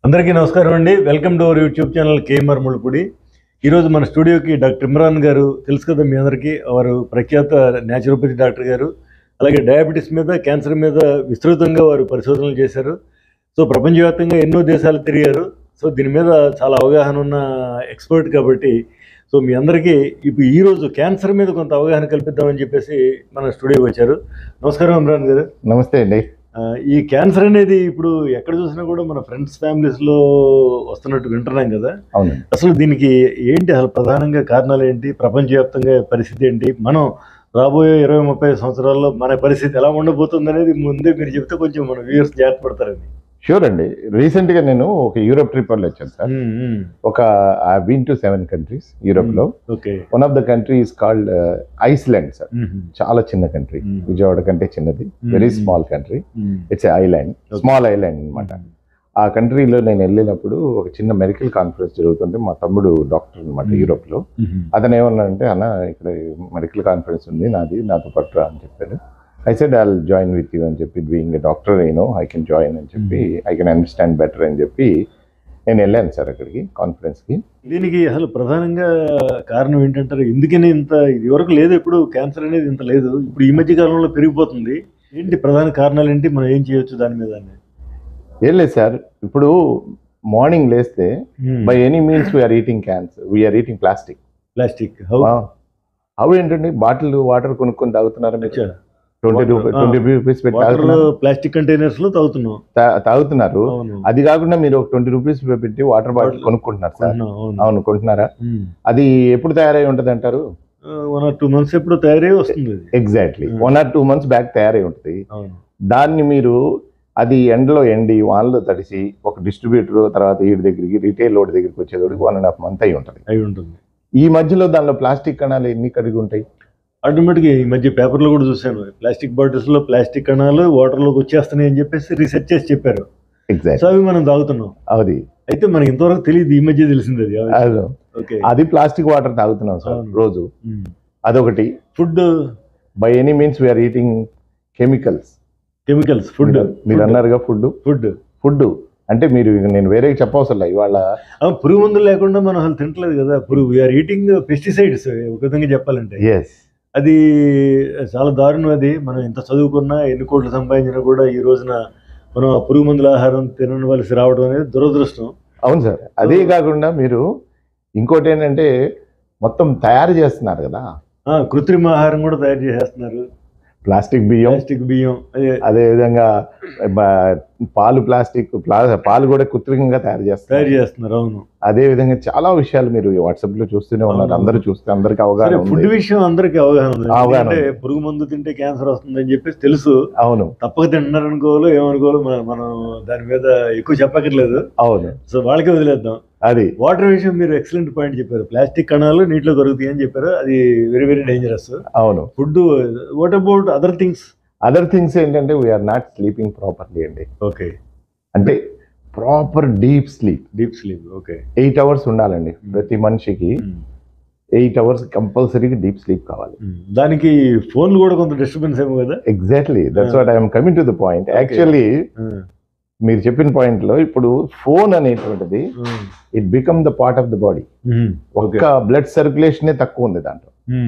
అందరికీ నమస్కారం అండి welcome to our YouTube channel KMR Mullapudi ఈరోజు మన స్టూడియోకి డాక్టర్ ఇమ్రాన్ గారు తెలుసు కదా మీ అందరికీ వారు ప్రఖ్యాత న్యాచురోపతి డాక్టర్ గారు అలాగే డయాబెటీస్ మీద క్యాన్సర్ మీద విస్తృతంగా వారు పరిశోధనలు చేశారు సో ప్రపంచవ్యాప్తంగా ఎన్నో దేశాలు తిరిగారు సో దీని మీద చాలా అవగాహన ఉన్న ఎక్స్పర్ట్ కాబట్టి సో మీ అందరికీ ఇప్పుడు ఈరోజు క్యాన్సర్ మీద కొంత అవగాహన కల్పిద్దామని చెప్పేసి మన స్టూడియోకి వచ్చారు నమస్కారం ఇమ్రాన్ గారు నమస్తే అండి ఆ, ఈ క్యాన్సర్ అనేది ఇప్పుడు ఎక్కడ చూసినా కూడా మన ఫ్రెండ్స్ ఫ్యామిలీస్ లో వస్తున్నట్టు వింటున్నాం కదా అవును అసలు దీనికి ఏంటి అసలు ప్రధానంగా కారణాలు ఏంటి ప్రపంచవ్యాప్తంగా పరిస్థితి ఏంటి మనం రాబోయే ఇరవై ముప్పై సంవత్సరాల్లో మన పరిస్థితి ఎలా ఉండబోతుంది అనేది ముందే మీరు చెప్తే కొంచెం మన వ్యూవర్స్ జాగ్రత్త పడతారని షూర్ అండి రీసెంట్ గా నేను ఒక యూరోప్ ట్రిప్ వల్ల వచ్చాను సార్ ఒక I been two seven countries Europe లో okay one of the country is called Iceland sir చాలా చిన్న కంట్రీ Hmm. విజయవాడ కంటే చిన్నది very Hmm. Small country it's island Okay. Small island అన్నమాట ఆ కంట్రీలో నేను వెళ్ళినప్పుడు ఒక చిన్న మెడికల్ కాన్ఫరెన్స్ జరుగుతుంటే మా తమ్ముడు డాక్టర్ అనమాట Hmm. యూరోప్ లో అతను ఏమన్నాడంటే అన్న ఇక్కడ మెడికల్ కాన్ఫరెన్స్ ఉంది నాది నాతో పట్టు రా అని చెప్పాడు I said I join with you అని చెప్పి బీయింగ్ డాక్టర్ నేను ఐ కెన్ జాయిన్ అని చెప్పి ఐ కెన్ అండర్స్టాండ్ బెటర్ అని చెప్పి నేను వెళ్ళాను సార్ అక్కడికి కాన్ఫరెన్స్కి దీనికి అసలు ప్రధానంగా కారణం ఏంటంటారు ఎందుకని ఇంత ఇది వరకు లేదు ఎప్పుడు క్యాన్సర్ అనేది ఇంత లేదు ఇప్పుడు ఈ మధ్య కాలంలో పెరిగిపోతుంది ఏంటి ప్రధాన కారణాలు ఏంటి మనం ఏం చేయొచ్చు దాని మీద అని? ఏం లేదు సార్ ఇప్పుడు మార్నింగ్ లేస్తే by any means we're eating cans we're eating plastic plastic how అవి ఏంటండి బాటిల్ వాటర్ కొనుక్కొని తాగుతున్నారు అచ్చా. Twenty Water, rupees ah. Twenty rupees పెట్టి వాటర్ తాగుతున్నారు ప్లాస్టిక్ కంటైనర్స్ లో తాగుతున్నాం తా- తాగుతున్నారు అవును అది కాకుండా మీరు ఒక ట్వంటీ రూపీస్ పెట్టి వాటర్ బాటిల్ Bottle. కొనుక్కుంటున్నారు సార్ కొంటున్నాం, అవును అవును కొంటున్నారా అది ఎప్పుడు తయారై ఉంటుంది అంటారు వన్ ఆర్ టూ మంత్స్ ఎప్పుడు తయారై వస్తుంది అది exactly Hmm. One or two months back తయారై ఉంటుంది అవును దాన్ని మీరు అది ఎండలో ఎండి వానలో తడిసి ఒక డిస్ట్రిబ్యూటర్ తర్వాత వీడి దగ్గరికి రిటైల్ లోడ్ దగ్గరికి వచ్చేటోడికి వన్ అండ్ హాఫ్ మంత్ అయి ఉంటుంది అయి ఉంటుంది ఈ మధ్యలో దానిలో ప్లాస్టిక్ కణాలు ఎన్ని కడిగి ఉంటాయి ఆటోమేటిక్ ఈ మధ్య పేపర్లో కూడా చూశాను ప్లాస్టిక్ బాటిల్స్ లో ప్లాస్టిక్ కణాలు వాటర్ లోకి వచ్చేస్తున్నాయి అని చెప్పేసి రీసెర్చ్ చేసి చెప్పారు ఎగ్జాక్ట్ సో అవి మనం తాగుతున్నాం అది అయితే మనకి ఇంతవరకు తెలియదు ఈ మధ్య తెలిసింది అది అది ఓకే అది ప్లాస్టిక్ వాటర్ తాగుతున్నాం సార్ అవును. రోజు అదొకటి food by any means we're eating chemicals chemicals food మీరు అన్నారుగా ఫుడ్ ఫుడ్ ఫుడ్ అంటే మీరు ఇక నేను వేరే చెప్పవసరం లే. ఇవాళ పురుగు మందులు లేకుండా మనం అసలు తింటలేదు కదా పురుగు వీఆర్ ఈటింగ్ పెస్టిసైడ్స్ ఒక విధంగా చెప్పాలంటే ఎస్ అది చాలా దారుణం అది మనం ఎంత చదువుకున్నా ఎన్ని కోట్లు సంపాదించినా కూడా ఈ రోజున మనం ఆ పురుగు మందుల ఆహారం తినవలసి రావడం అనేది దురదృష్టం అవును సార్ అదే కాకుండా మీరు ఇంకోటి ఏంటంటే మొత్తం తయారు చేస్తున్నారు కదా ఆ, కృత్రిమ ఆహారం కూడా తయారు చేసేస్తున్నారు ప్లాస్టిక్ బియ్యం ప్లాస్టిక్ బియ్యం అదే అదే విధంగా బ- పాలు ప్లాస్టిక్ ప్లా- పాలు కూడా కృత్రిమంగా తయారు తయారు చేస్తారు చేస్తున్నారు అవును అదే విధంగా చాలా విషయాలు మీరు వాట్సాప్ లో చూస్తూనే ఉన్నారు అవును. అందరూ చూస్తే అందరికి సరే అవగాహన ఫుడ్ ఉంది విషయం అందరికి అవగాహన ఉంది అవగాహన అంటే ఉంది. పురుగు మందు తింటే క్యాన్సర్ వస్తుందని చెప్పేసి తెలుసు అవును తప్పక తింటున్నారు అనుకోవాలో ఏమనుకోవాలో మన- మనం దాని మీద ఎక్కువ చెప్పక్కర్లేదు అవును సో వాళ్ళకే వదిలేద్దాం అది వాటర్ విషయం మీరు ఎక్సలెంట్ పాయింట్ చెప్పారు ప్లాస్టిక్ కణాలు నీటిలో దొరుకుతాయి అని చెప్పారు అది వెరీ వెరీ డేంజరస్ అవును food what about other things other things ఏంటంటే వీఆర్ నాట్ స్లీపింగ్ ప్రాపర్లీ అండి ఓకే అంటే proper deep sleep deep sleep okay eight hours ఉండాలండి ప్రతి మనిషికి ఎయిట్ అవర్స్ కంపల్సరీగా డీప్ స్లీప్ కావాలి దానికి ఫోన్లు కూడా కొంత డిస్టర్బెన్స్ ఏమో కదా exactly that's what I'm coming to the point Okay. Actually మీరు చెప్పిన పాయింట్ లో ఇప్పుడు ఫోన్ అనేటువంటిది it become the part of the body ఒక్క బ్లడ్ సర్క్యులేషన్ తక్కువ ఉంది దాంట్లో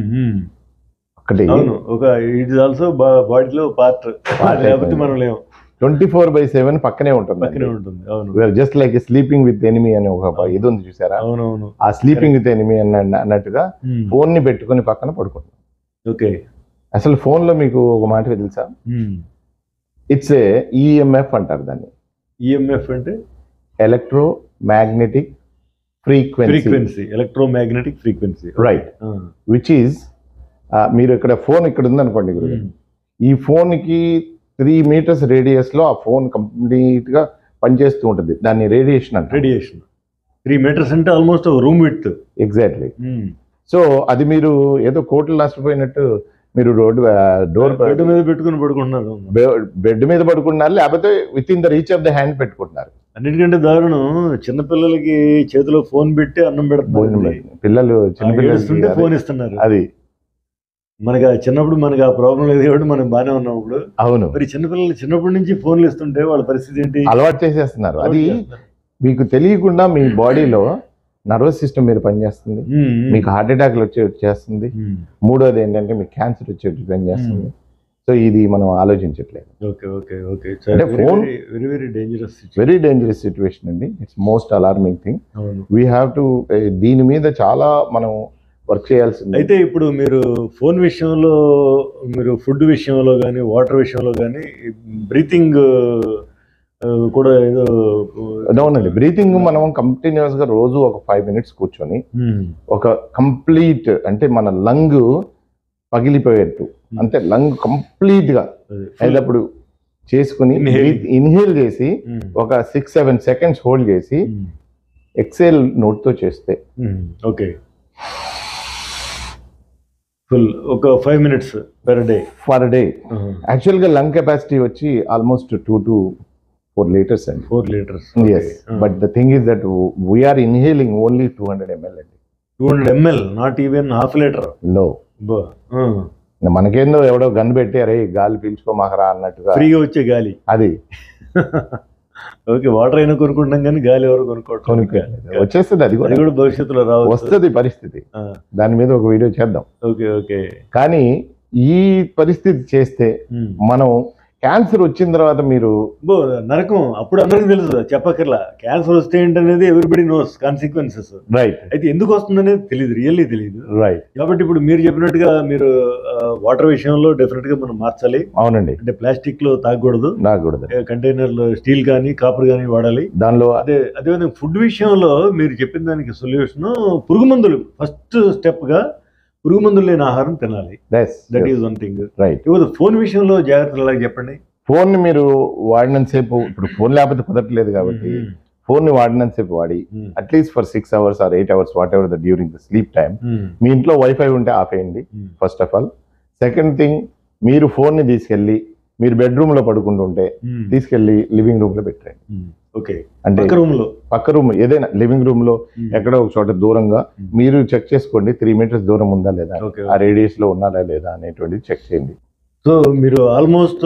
ఒకటి అవును ఒక ఇట్ ఇస్ ఆల్సో బాడీలో పార్ట్ లేకపోతే అయిపోయింది. మనం లేము ట్వంటీ ఫోర్ బై సెవెన్ పక్కనే ఉంటుంది పక్కనే ఉంటుంది అవును we're just like sleeping with enemy అని ఒక ఇది ఉంది చూసారా అవునవును ఆ స్లీపింగ్ విత్ ఎనిమి అన్న అన్నట్టుగా ఫోన్ ని పెట్టుకొని పక్కన పడుకుంటాం ఓకే అసలు ఫోన్ లో మీకు ఒక మాట తెలుసా ఇట్స్ ఏ ఈఎంఎఫ్ అంటారు దాన్ని ఈఎంఎఫ్ అంటే electromagnetic frequency frequency electromagnetic frequency right which is మీరు ఇక్కడ ఫోన్ ఇక్కడ ఉందనుకోండి గురుగారు. ఈ ఫోన్ కి త్రీ మీటర్స్ రేడియస్ లో ఆ ఫోన్ కంప్లీట్ గా పనిచేస్తూ ఉంటుంది దాన్ని రేడియేషన్ అంటారు రేడియేషన్ త్రీ మీటర్స్ అంటే almost room with exactly so అది మీరు ఏదో కోట్లు నష్టపోయినట్టు మీరు రోడ్డు డోర్ బెడ్ మీద పెట్టుకుని పడుకుంటున్నారు బెడ్ మీద పడుకుంటున్నారు లేకపోతే with in the reach of the hand పెట్టుకుంటున్నారు అన్నిటికంటే దారుణం చిన్నపిల్లలకి చేతిలో ఫోన్ పెట్టి అన్నం భోజనం పెడుతున్నారు పెట్టి. పిల్లలు ఏడుస్తుంటే చిన్నపిల్లలు ఫోన్ ఇస్తున్నారు అది మనకి ఆ చిన్నప్పుడు మనకి ఆ ప్రాబ్లం లేదు కాబట్టి మనం బాగానే ఉన్నాం ఇప్పుడు అవును మరి చిన్నపిల్లలు చిన్నప్పటి నుంచి ఫోన్లు ఇస్తుంటే వాళ్ళ పరిస్థితి ఏంటి అలవాటు చేసేస్తున్నారు అది మీకు తెలియకుండా మీ బాడీలో నర్వస్ సిస్టమ్ మీద పనిచేస్తుంది మీకు హార్ట్ అటాక్లు వచ్చే చేస్తుంది మూడోది ఏంటంటే మీకు క్యాన్సర్ వచ్చేట్టు పనిచేస్తుంది సో ఇది మనం ఆలోచించట్లేదు ఓకే ఓకే ఓకే అంటే phone- very very dangerous very dangerous situation అండి ఇట్స్ మోస్ట్ అలార్మింగ్ థింగ్ అవును వీ హ్యావ్ టు దీని మీద చాలా మనం వర్క్ చేయాల్సింది అయితే ఇప్పుడు మీరు ఫోన్ విషయంలో మీరు ఫుడ్ విషయంలో కానీ వాటర్ విషయంలో కానీ బ్రీతింగ్ కూడా ఏదో అవునండి బ్రీతింగ్ మనం కంటిన్యూస్ గా రోజు ఒక ఫైవ్ మినిట్స్ కూర్చొని మ్మ్. ఒక కంప్లీట్ అంటే మన లంగ్ పగిలిపోయేట్టు అంటే లంగ్ కంప్లీట్ గా అదే. అయినప్పుడు చేసుకుని Inhaling. ఇన్హేల్ చేసి మ్మ్. ఒక సిక్స్ సెవెన్ సెకండ్స్ హోల్డ్ చేసి మ్మ్. ఎక్సెల్ నోట్ తో చేస్తే మ్మ్. ఓకే ఫుల్ ఒక five minutes per day for day actual గా లంగ్ కెపాసిటీ వచ్చి almost two to four litres అండి four litres yes but the thing is that we're inhaling only two hundred ml అండి two hundred ml not even half litre లో మనకేందో ఎవడో gun పెట్టి అరే గాలి పీల్చుకోమాకరా అన్నట్టుగా ఫ్రీగా వచ్చే గాలి అది ఓకే వాటర్ అయినా కొనుక్కుంటాం కానీ గాలి ఎవరు కొనుక్కోవటం కొనుక్కోలేదు వచ్చేస్తుంది అది అది కూడా కూడా భవిష్యత్తులో రావచ్చు వస్తుంది పరిస్థితి ఆ, దాని మీద ఒక వీడియో చేద్దాం ఓకే ఓకే కానీ ఈ పరిస్థితి చేస్తే మ్మ్. మనం క్యాన్సర్ వచ్చిన తర్వాత మీరు బో నరకం అప్పుడు అందరికీ తెలుసు చెప్పక్కర్లా క్యాన్సర్ వస్తే ఏంటనేది ఎవ్రీబడి నోస్ కాన్సిక్వెన్సెస్ రైట్ అయితే ఎందుకు వస్తుందనేది తెలియదు రియల్లీ తెలియదు రైట్ కాబట్టి ఇప్పుడు మీరు చెప్పినట్టుగా మీరు వాటర్ విషయంలో డెఫినెట్ గా మనం మార్చాలి అవునండి అంటే ప్లాస్టిక్ లో తాగకూడదు నాకు కూడా తెలుసు. కంటైనర్లు స్టీల్ కానీ కాపర్ కానీ వాడాలి దానిలో అదే అదేవిధంగా ఫుడ్ విషయంలో మీరు చెప్పిన దానికి సొల్యూషన్ పురుగు మందులు ఫస్ట్ స్టెప్ గా పురుగు మందులు లేని ఆహారం తినాలి that is one thing right ఇప్పుడు ఫోన్ విషయంలో జాగ్రత్తలు అలాగే చెప్పండి ఫోన్ ని మీరు వాడినంతసేపు ఇప్పుడు ఫోన్ లేకపోతే కుదరట్లేదు కాబట్టి ఫోన్ ని వాడినంతసేపు వాడి మ్మ్. At least for six hours or eight hours whatever the during the sleep time మ్మ్. మీ ఇంట్లో వైఫై ఉంటే ఆపేయండి మ్మ్. First of all second thing మీరు ఫోన్ ని తీసుకెళ్ళి మీరు బెడ్రూమ్ లో పడుకుంటుంటే మ్మ్. తీసుకెళ్ళి లివింగ్ రూమ్ లో పెట్టండి మ్మ్. ఓకే అంటే పక్క రూమ్ లో పక్క రూమ్ ఏదైనా లివింగ్ రూమ్ లో ఎక్కడో ఒక చోట దూరంగా మ్మ్. మీరు చెక్ చేసుకోండి త్రీ మీటర్స్ దూరం ఉందా లేదా ఓకే ఆ రేడియస్ లో ఉన్నారా లేదా అనేటువంటిది చెక్ చేయండి సో మీరు ఆల్మోస్ట్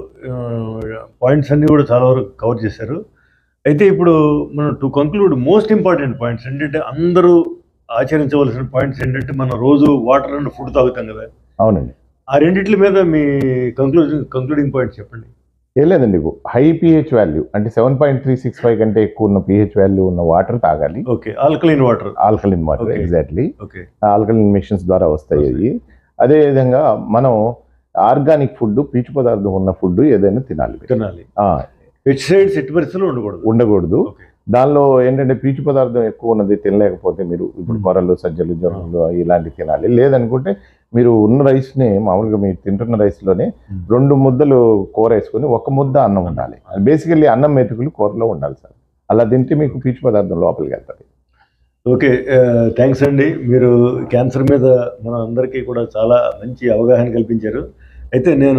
పాయింట్స్ అన్ని కూడా చాలా వరకు కవర్ చేశారు అయితే ఇప్పుడు మనం to conclude most important points ఏంటంటే అందరూ ఆచరించవలసిన పాయింట్స్ ఏంటంటే మనం రోజు వాటర్ అండ్ ఫుడ్ తాగుతాం కదా అవునండి ఆ రెండిట్ల మీద మీ కంక్లూజన్ కంక్లూడింగ్ పాయింట్స్ చెప్పండి ఏం లేదండి హై పిహెచ్ వాల్యూ అంటే seven point three six five కంటే ఎక్కువ ఉన్న పిహెచ్ వాల్యూ ఉన్న వాటర్ తాగాలి okay alkaline water alkaline water Okay. Exactly okay alkaline machines ద్వారా వస్తాయి వస్తాయి. అవి అదేవిధంగా మనం ఆర్గానిక్ ఫుడ్ పీచు పదార్థం ఉన్న ఫుడ్ ఏదైనా తినాలి తినాలి ఆ, పెస్టిసైడ్స్ ఎట్టి పరిస్థితుల్లో ఉండకూడదు ఉండకూడదు ఓకే దానిలో ఏంటంటే పీచు పదార్థం ఎక్కువ ఉన్నది తినలేకపోతే మీరు ఇప్పుడు Hmm. కొరలు సజ్జలు జొన్నలు ఇలాంటివి తినాలి లేదనుకుంటే మీరు ఉన్న రైస్ని మామూలుగా మీరు తింటున్న రైస్లోనే Hmm. రెండు ముద్దలు కూర వేసుకొని ఒక ముద్ద అన్నం ఉండాలి బేసికల్లీ అన్నం మెతుకులు కూరలో ఉండాలి సార్ అలా తింటే మీకు పీచు పదార్థం లోపలికి వెళ్తుంది ఓకే థ్యాంక్స్ అండి మీరు క్యాన్సర్ మీద మన అందరికీ కూడా చాలా మంచి అవగాహన కల్పించారు అయితే నేను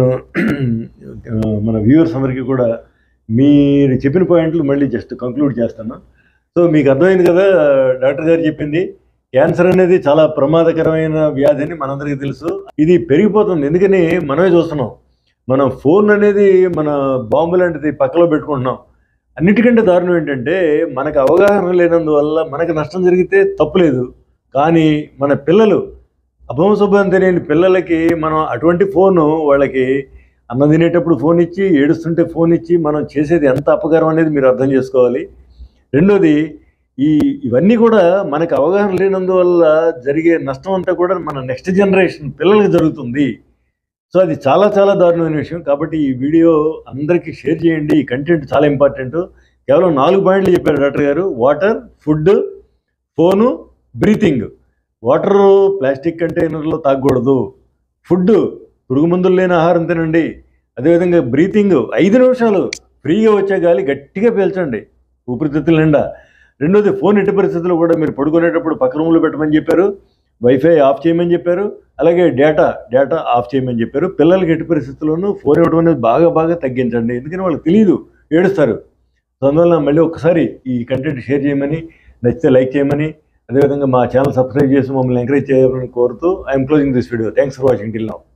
ఆ, మన వ్యూవర్స్ అందరికీ కూడా మీరు చెప్పిన పాయింట్లు మళ్ళీ జస్ట్ కంక్లూడ్ చేస్తాను సో మీకు అర్థమైంది కదా డాక్టర్ గారు చెప్పింది క్యాన్సర్ అనేది చాలా ప్రమాదకరమైన వ్యాధి అని మనందరికీ తెలుసు ఇది పెరిగిపోతుంది ఎందుకని మనమే చూస్తున్నాం మనం ఫోన్ అనేది మన బాంబు లాంటిది పక్కలో పెట్టుకుంటున్నాం అన్నిటికంటే దారుణం ఏంటంటే మనకు అవగాహన లేనందువల్ల మనకు నష్టం జరిగితే తప్పులేదు కానీ మన పిల్లలు అభంశుభం తెలియని పిల్లలకి మనం అటువంటి ఫోను వాళ్ళకి అన్నం తినేటప్పుడు ఫోన్ ఇచ్చి ఏడుస్తుంటే ఫోన్ ఇచ్చి మనం చేసేది ఎంత అపకారం అనేది మీరు అర్థం చేసుకోవాలి రెండోది ఈ ఇవన్నీ కూడా మనకు అవగాహన లేనందువల్ల జరిగే నష్టం అంతా కూడా మన నెక్స్ట్ జనరేషన్ పిల్లలకి జరుగుతుంది సో అది చాలా చాలా దారుణమైన విషయం కాబట్టి ఈ వీడియో అందరికీ షేర్ చేయండి ఈ కంటెంట్ చాలా ఇంపార్టెంట్ కేవలం నాలుగు పాయింట్లు చెప్పారు డాక్టర్ గారు water food phone breathing water plastic కంటైనర్లో తాగకూడదు ఫుడ్ పురుగు మందులు లేని ఆహారం తినండి అదేవిధంగా బ్రీతింగ్ ఐదు నిమిషాలు ఫ్రీగా వచ్చే గాలి గట్టిగా పీల్చండి ఊపిరితిత్తుల నిండా రెండోది ఫోన్ ఎట్టి పరిస్థితుల్లో కూడా మీరు పడుకునేటప్పుడు పక్క రూమ్లో పెట్టమని చెప్పారు వైఫై ఆఫ్ చేయమని చెప్పారు అలాగే డేటా డేటా ఆఫ్ చేయమని చెప్పారు పిల్లలకి ఎట్టి పరిస్థితుల్లోనూ ఫోన్ ఇవ్వడం అనేది బాగా బాగా తగ్గించండి ఎందుకని వాళ్ళకి తెలియదు ఏడుస్తారు సో అందువల్ల మళ్ళీ ఒకసారి ఈ కంటెంట్ షేర్ చేయమని నచ్చితే లైక్ చేయమని అదేవిధంగా మా ఛానల్ సబ్స్క్రైబ్ చేసి మమ్మల్ని ఎంకరేజ్ చేయమని కోరుతూ I'm closing this video thanks for watching till now